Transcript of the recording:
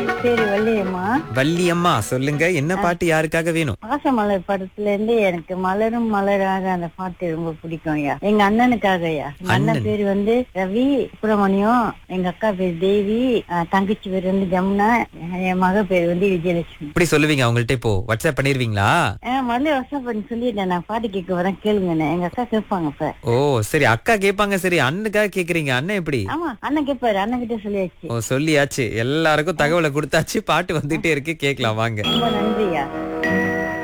சரி வள்ளியம்மா வள்ளியம்மா சொல்லுங்க என்ன பாட்டு யாருக்காக வேணும் பாசமலர் படத்துல இருந்து எனக்கு மலரும் மலராக அந்த பாட்டு ரொம்ப பிடிக்கும் ஐயா எங்க அண்ணனுக்காக ஐயா எங்க அண்ணன் அண்ணன். பேர் வந்து ரவி சுப்பிரமணியம் எங்க அக்கா பேர் தேவி அஹ், தங்கச்சி பேர் வந்து ஜமுனா என் மக பேர் வந்து விஜயலட்சுமி இப்படி சொல்லுவீங்க அவங்கள்ட்ட இப்போ வாட்ஸ்அப் பண்ணிருவீங்களா ஆஹ் மல்லி வசம் பண்ணி சொல்லிட்டேன் நான் பாட்டு கேட்க வரேன் கேளுங்கண்ணே எங்க அக்கா கேட்பாங்க இப்ப ஓ சரி அக்கா கேட்பாங்க சரி அண்ணனுக்காக கேக்குறீங்க அண்ணன் எப்படி ஆமா அண்ணன் கேட்பாரு அண்ணன் கிட்ட சொல்லியாச்சு ஓ சொல்லியாச்சு எல்லாருக்கும் தகவலை கொடுத்தாச்சு பாட்டு வந்துட்டே இருக்கு கேட்கலாம் வாங்க ரொம்ப நன்றியா